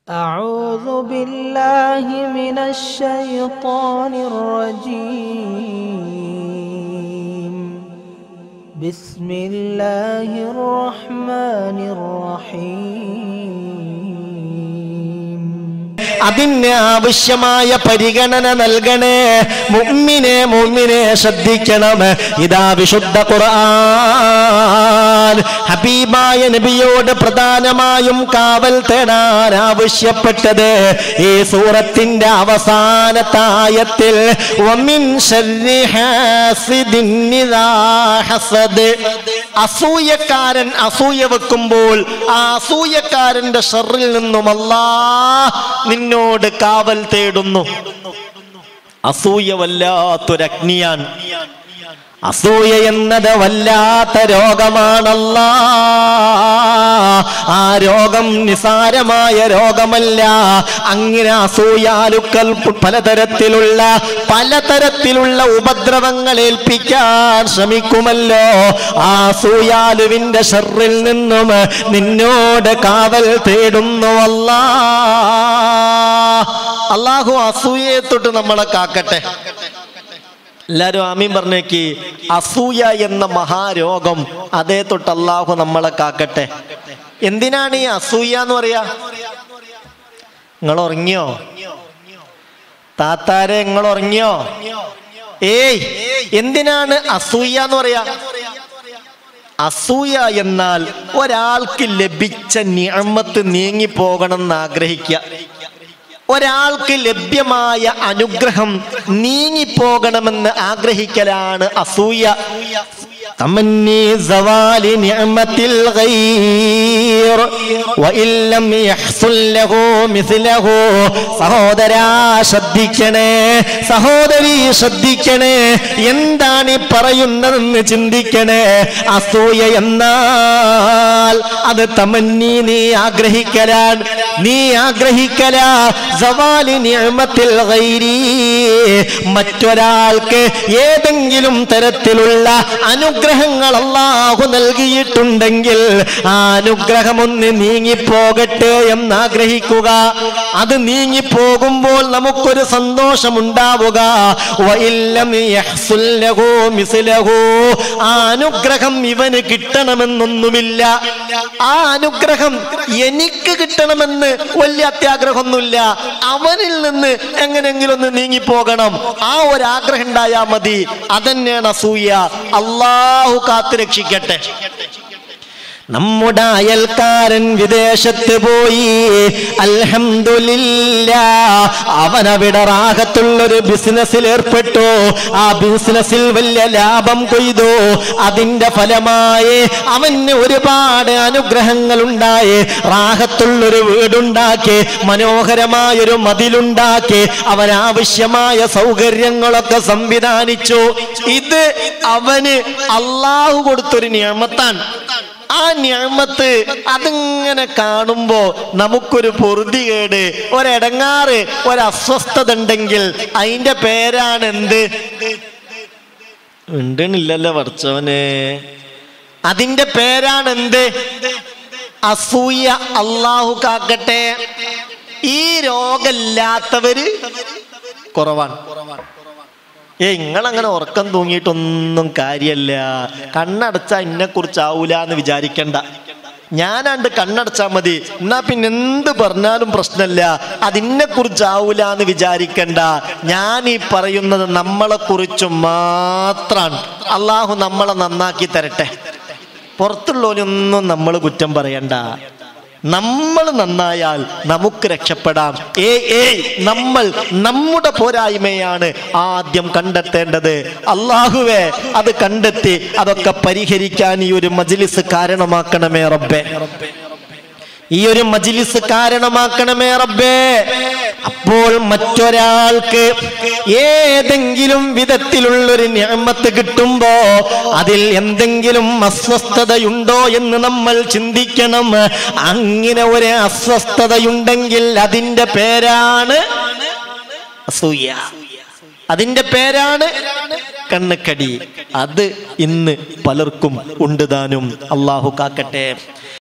أعوذ بالله من الشيطان الرجيم بسم الله الرحمن الرحيم അതിന് ആവശ്യമായ പരിഗണന നൽകണേ മുമ്മിനെ മുമ്മിനെ ശ്രദ്ധിക്കണം ഇതാ വിശുദ്ധ ഖുർആൻ ഹബീബായ നബിയോട് പ്രധാനമായും കാവൽ തേടാൻ ആവശ്യപ്പെട്ടത് ഈ സൂറത്തിന്റെ അവസാനത്തെ ആയത്തിൽ വമിൻ ശർരി ഹാസിദിൻ ഇദാ ഹസദ് അസൂയക്കാരൻ അസൂയ വെക്കുമ്പോൾ ആ അസൂയക്കാരന്റെ ഷറിൽ നിന്നും അല്ലാ നിന്നോട് കാവൽ തേടുന്നു അസൂയ വല്ലാത്തൊരഗ്നിയാണ് അസൂയ എന്നത് വല്ലാത്ത രോഗമാണല്ല ആ രോഗം നിസാരമായ രോഗമല്ല അങ്ങനെ അസൂയാലുക്കൾ പലതരത്തിലുള്ള പലതരത്തിലുള്ള ഉപദ്രവങ്ങൾ ഏൽപ്പിക്കാൻ ശ്രമിക്കുമല്ലോ ആ അസൂയാലുവിന്റെ ഷെറിൽ നിന്നും നിന്നോട് കാവൽ തേടുന്നുവല്ല അള്ളാഹു അസൂയയെ തൊട്ട് നമ്മളെ കാക്കട്ടെ എല്ലാരും ആമീൻ പറഞ്ഞേക്ക് അസൂയ എന്ന മഹാരോഗം അതേ തൊട്ട് അള്ളാഹു നമ്മളെ കാക്കട്ടെ എന്തിനാണ് ഈ അസൂയ എന്ന് പറയാ നിങ്ങൾ ഉറങ്ങിയോ താത്താരെ നിങ്ങൾ ഉറങ്ങിയോ ഏയ് എന്തിനാണ് അസൂയ എന്ന് പറയാ അസൂയ എന്നാൽ ഒരാൾക്ക് ലഭിച്ച നിയമത്ത് നീങ്ങിപ്പോകണം എന്ന് ആഗ്രഹിക്കുക ഒരാൾക്ക് ലഭ്യമായ അനുഗ്രഹം നീങ്ങിപ്പോകണമെന്ന് ആഗ്രഹിക്കലാണ് അസൂയ തമന്നി സവാലി നിഅമത്തിൽ ഗൈർ വഇൻ ലം യഹ്സുൽ ലഹു മിസ്ലഹു സഹോദരാ ശ്രദ്ധിക്കണേ സഹോദരി ശ്രദ്ധിക്കണേ എന്താണ് ഈ പറയുന്നതെന്ന് ചിന്തിക്കണേ അസൂയ എന്നാൽ അത് തമന്നി നീ ആഗ്രഹിക്കലാൻ നീ ആഗ്രഹിക്കല സവാലി നിഅമത്തിൽ ഗൈരി മറ്റൊരാൾക്ക് ഏതെങ്കിലും തരത്തിലുള്ള അനുഗ്രഹങ്ങൾ അള്ളാഹു നൽകിയിട്ടുണ്ടെങ്കിൽ ആ അനുഗ്രഹം ഒന്ന് നീങ്ങിപ്പോകട്ടെ എന്നാഗ്രഹിക്കുക അത് നീങ്ങിപ്പോകുമ്പോൾ നമുക്കൊരു സന്തോഷമുണ്ടാവുക വഇല്ലം യഹ്സുൽ ലഹു മിസ്ലഹു. ആ അനുഗ്രഹം ഇവന് കിട്ടണമെന്നൊന്നുമില്ല ആ അനുഗ്രഹം എനിക്ക് കിട്ടണമെന്ന് വലിയ അത്യാഗ്രഹമൊന്നുമില്ല അവനിൽ നിന്ന് എങ്ങനെയെങ്കിലും ഒന്ന് നീങ്ങിപ്പോകണം ആ ഒരു ആഗ്രഹം ഉണ്ടായാൽ മതി അതന്നെയാണ് അസൂയ അള്ളാഹു കാത്തു രക്ഷിക്കട്ടെ നമ്മുടെ അയൽക്കാരൻ വിദേശത്ത് പോയി അൽഹംദുലില്ല അവൻ അവിടെ റാഹത്തുള്ളൊരു ബിസിനസ്സിൽ ഏർപ്പെട്ടു ആ ബിസിനസ്സിൽ വലിയ ലാഭം കൊയ്തു അതിന്റെ ഫലമായി അവന് ഒരുപാട് അനുഗ്രഹങ്ങൾ ഉണ്ടായി റാഹത്തുള്ളൊരു വീടുണ്ടാക്കി മനോഹരമായൊരു മതിലുണ്ടാക്കി അവനാവശ്യമായ സൗകര്യങ്ങളൊക്കെ സംവിധാനിച്ചു ഇത് അവന് അള്ളാഹു കൊടുത്തൊരു നിയമത്താണ് ആ ഞാമത്ത് അതിങ്ങനെ കാണുമ്പോ നമുക്കൊരു പൊറുതികേട് ഒരെടങ്ങാറ് ഒരസ്വസ്ഥത ഉണ്ടെങ്കിൽ അതിന്റെ പേരാണ് എന്ത് ഉണ്ടണില്ലല്ലോ പഠിച്ചവനെ അതിന്റെ പേരാണ് എന്ത് അസൂയ അള്ളാഹു കാക്കട്ടെ ഈ രോഗമില്ലാത്തവര് കുറവാണ് ഏ നിങ്ങളങ്ങനെ ഉറക്കം തൂങ്ങിയിട്ടൊന്നും കാര്യല്ല കണ്ണടച്ചാ എന്നെ കുറിച്ചാവൂല എന്ന് വിചാരിക്കണ്ട ഞാനാണ്ട് കണ്ണടച്ചാ മതി എന്നാ പിന്നെ എന്ത് പറഞ്ഞാലും പ്രശ്നമില്ല അതിനെ കുറിച്ചാവൂല എന്ന് വിചാരിക്കണ്ട ഞാൻ ഈ പറയുന്നത് നമ്മളെ കുറിച്ച് മാത്രാണ് അള്ളാഹു നമ്മളെ നന്നാക്കി തരട്ടെ പുറത്തുള്ളവരൊന്നും നമ്മൾ കുറ്റം പറയണ്ട നമ്മൾ നന്നായാൽ നമുക്ക് രക്ഷപ്പെടാം ഏ ഏ നമ്മൾ നമ്മുടെ പോരായ്മയാണ് ആദ്യം കണ്ടെത്തേണ്ടത് അള്ളാഹുവേ അത് കണ്ടെത്തി അതൊക്കെ പരിഹരിക്കാൻ ഈ ഒരു മജ്ലിസ് കാരണമാക്കണമേ റബ്ബേ ഈ ഒരു മജിലിസ് കാരണമാക്കണമേ റബ്ബേ അപ്പോൾ മറ്റൊരാൾക്ക് ഏതെങ്കിലും വിധത്തിലുള്ളൊരു ഞാമത്ത് കിട്ടുമ്പോ അതിൽ എന്തെങ്കിലും അസ്വസ്ഥതയുണ്ടോ എന്ന് നമ്മൾ ചിന്തിക്കണം അങ്ങനെ ഒരു അസ്വസ്ഥതയുണ്ടെങ്കിൽ അതിന്റെ പേരാണ് അസൂയ അതിന്റെ പേരാണ് കണ്ണക്കടി അത് ഇന്ന് പലർക്കും ഉണ്ട് താനും അള്ളാഹു കാക്കട്ടെ